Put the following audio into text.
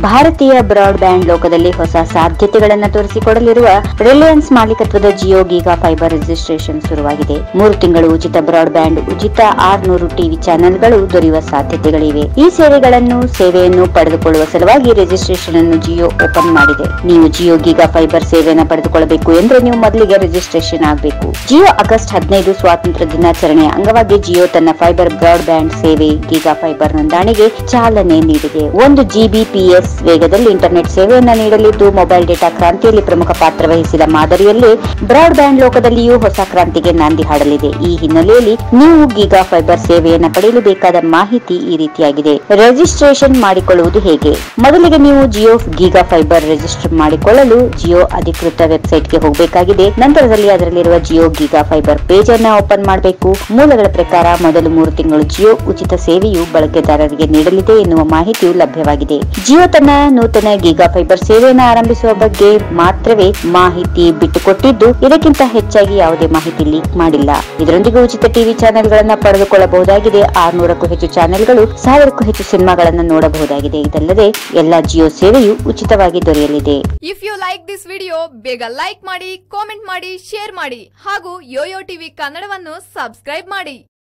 ಭಾರತೀಯ broad band ಲೋಕದಲ್ಲಿ ಹೊಸ ಸಾಧ್ಯತೆಗಳನ್ನು ತೋರಿಸಿಕೊಡಲಿರುವ ರಿಲಯನ್ಸ್ ಮಾಲೀಕತ್ವದ ಜಿಯೋ ಗೀಗಾ ಫೈಬರ್ ರಿಜಿಸ್ಟ್ರೇಷನ್ ಶುರುವಾಗಿದೆ ಮೂರು ತಿಂಗಳು ಉಚಿತ ಬ್ರಾಡ್ ಬ್ಯಾಂಡ್ ಉಚಿತ ಆರ್ನೂರು ಟಿವಿ ಚಾನೆಲ್ಗಳು ದೊರೆಯುವ ಸಾಧ್ಯತೆಗಳಿವೆ ಈ ಸೇವೆಗಳನ್ನು ಸೇವೆಯನ್ನು ಪಡೆದುಕೊಳ್ಳುವ ಸಲುವಾಗಿ ರಿಜಿಸ್ಟ್ರೇಷನ್ ಅನ್ನು ಜಿಯೋ ಓಪನ್ ಮಾಡಿದೆ ನೀವು ಜಿಯೋ ಗೀಗಾ ಫೈಬರ್ ಸೇವೆಯನ್ನು ಪಡೆದುಕೊಳ್ಳಬೇಕು ಎಂದ್ರೆ ನೀವು ಮೊದಲಿಗೆ ರಿಜಿಸ್ಟ್ರೇಷನ್ ಆಗಬೇಕು ಜಿಯೋ ಆಗಸ್ಟ್ ಹದಿನೈದು ಸ್ವಾತಂತ್ರ್ಯ ದಿನಾಚರಣೆಯ ಅಂಗವಾಗಿ ಜಿಯೋ ತನ್ನ ಫೈಬರ್ ಬ್ರಾಡ್ ಬ್ಯಾಂಡ್ ಸೇವೆ ಗೀಗಾ ಫೈಬರ್ ನೋಂದಣಿಗೆ ಚಾಲನೆ ನೀಡಿದೆ ಒಂದು ಜಿಬಿಪಿಎಸ್ ವೇಗದಲ್ಲಿ ಇಂಟರ್ನೆಟ್ ಸೇವೆಯನ್ನ ನೀಡಲಿದ್ದು ಮೊಬೈಲ್ ಡೇಟಾ ಕ್ರಾಂತಿಯಲ್ಲಿ ಪ್ರಮುಖ ಪಾತ್ರ ವಹಿಸಿದ ಮಾದರಿಯಲ್ಲಿ ಬ್ರಾಡ್ ಬ್ಯಾಂಡ್ ಲೋಕದಲ್ಲಿಯೂ ಹೊಸ ಕ್ರಾಂತಿಗೆ ನಾಂದಿ ಹಾಡಲಿದೆ ಈ ಹಿನ್ನೆಲೆಯಲ್ಲಿ ನೀವು ಗೀಗಾ ಫೈಬರ್ ಸೇವೆಯನ್ನ ಪಡೆಯಲು ಬೇಕಾದ ಮಾಹಿತಿ ಈ ರೀತಿಯಾಗಿದೆ ರಿಜಿಸ್ಟ್ರೇಷನ್ ಮಾಡಿಕೊಳ್ಳುವುದು ಹೇಗೆ ಮೊದಲಿಗೆ ನೀವು ಜಿಯೋ ಗೀಗಾ ಫೈಬರ್ ರಿಜಿಸ್ಟರ್ ಮಾಡಿಕೊಳ್ಳಲು ಜಿಯೋ ಅಧಿಕೃತ ವೆಬ್ಸೈಟ್ಗೆ ಹೋಗಬೇಕಾಗಿದೆ ನಂತರದಲ್ಲಿ ಅದರಲ್ಲಿರುವ ಜಿಯೋ ಗೀಗಾ ಫೈಬರ್ ಪೇಜ್ ಅನ್ನ ಓಪನ್ ಮಾಡಬೇಕು ಮೂಲಗಳ ಪ್ರಕಾರ ಮೊದಲು ಮೂರು ತಿಂಗಳು ಜಿಯೋ ಉಚಿತ ಸೇವೆಯು ಬಳಕೆದಾರರಿಗೆ ನೀಡಲಿದೆ ಎನ್ನುವ ಮಾಹಿತಿಯು ಲಭ್ಯವಾಗಿದೆ ಜಿಯೋ ತನ್ನ ನೂತನ ಗೀಗಾ ಫೈಬರ್ ಸೇವೆಯನ್ನು ಆರಂಭಿಸುವ ಬಗ್ಗೆ ಮಾತ್ರವೇ ಮಾಹಿತಿ ಬಿಟ್ಟುಕೊಟ್ಟಿದ್ದು ಇದಕ್ಕಿಂತ ಹೆಚ್ಚಾಗಿ ಯಾವುದೇ ಮಾಹಿತಿ ಲೀಕ್ ಮಾಡಿಲ್ಲ ಇದರೊಂದಿಗೆ ಉಚಿತ ಟಿವಿ ಚಾನೆಲ್ಗಳನ್ನ ಪಡೆದುಕೊಳ್ಳಬಹುದಾಗಿದೆ ಆರ್ನೂರಕ್ಕೂ ಹೆಚ್ಚು ಚಾನೆಲ್ಗಳು ಸಾವಿರಕ್ಕೂ ಹೆಚ್ಚು ಸಿನಿಮಾಗಳನ್ನು ನೋಡಬಹುದಾಗಿದೆ ಇದಲ್ಲದೆ ಎಲ್ಲಾ ಜಿಯೋ ಸೇವೆಯು ಉಚಿತವಾಗಿ ದೊರೆಯಲಿದೆ if you like this video ಬೇಗ ಲೈಕ್ ಮಾಡಿ ಕಾಮೆಂಟ್ ಮಾಡಿ ಶೇರ್ ಮಾಡಿ ಹಾಗೂ ಯೋಯೋ ಟಿವಿ ಕನ್ನಡವನ್ನು ಸಬ್ಸ್ಕ್ರೈಬ್ ಮಾಡಿ